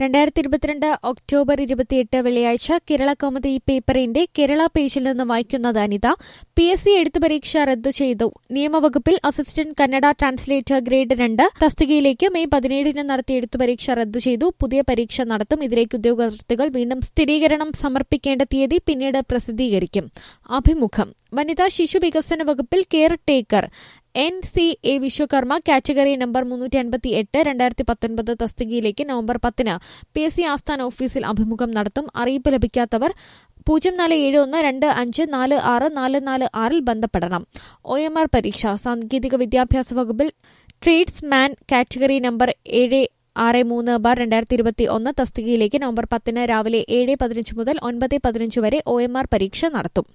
രണ്ടായിരത്തി ഇരുപത്തിരണ്ട് ഒക്ടോബർ ഇരുപത്തിയെട്ട് വെള്ളിയാഴ്ച കേരള കൗമുദി പേപ്പറിന്റെ കേരള പേജിൽ നിന്ന് വായിക്കുന്നത് അനിത പി എസ് സി എഴുത്തു പരീക്ഷ റദ്ദു ചെയ്തു നിയമവകുപ്പിൽ അസിസ്റ്റന്റ് കന്നഡ ട്രാൻസ്ലേറ്റർ ഗ്രേഡ് രണ്ട് തസ്തികയിലേക്ക് മെയ് പതിനേഴിന് നടത്തിയ എഴുത്തു പരീക്ഷ റദ്ദു ചെയ്തു പുതിയ പരീക്ഷ നടത്തും ഇതിലേക്ക് ഉദ്യോഗാർത്ഥികൾ വീണ്ടും സ്ഥിരീകരണം സമർപ്പിക്കേണ്ട തീയതി പിന്നീട് പ്രസിദ്ധീകരിക്കും അഭിമുഖം വനിതാ ശിശു വികസന വകുപ്പിൽ caretaker N C A Vishwakarma category number മുന്നൂറ്റി അൻപത്തി എട്ട് രണ്ടായിരത്തി പത്തൊൻപത് തസ്തികയിലേക്ക് നവംബർ പത്തിന് പി എസ് സി ആസ്ഥാന ഓഫീസിൽ അഭിമുഖം നടത്തും അറിയിപ്പ് ലഭിക്കാത്തവർ പൂജ്യം നാല് ഏഴ് ഒന്ന് രണ്ട് അഞ്ച് നാല് ആറ് നാല് നാല് ആറിൽ ബന്ധപ്പെടണം ഒ എം ആർ പരീക്ഷ സാങ്കേതിക വിദ്യാഭ്യാസ വകുപ്പിൽ ട്രേഡ്സ്മാൻ കാറ്റഗറി നമ്പർ ഏഴ് ആറ് മൂന്ന് ബാർ രണ്ടായിരത്തി ഇരുപത്തി ഒന്ന് തസ്തികയിലേക്ക് നവംബർ പത്തിന് രാവിലെ ഏഴ് പതിനഞ്ച് മുതൽ ഒൻപത് പതിനഞ്ച് വരെ ഒ എം ആർ പരീക്ഷ നടത്തും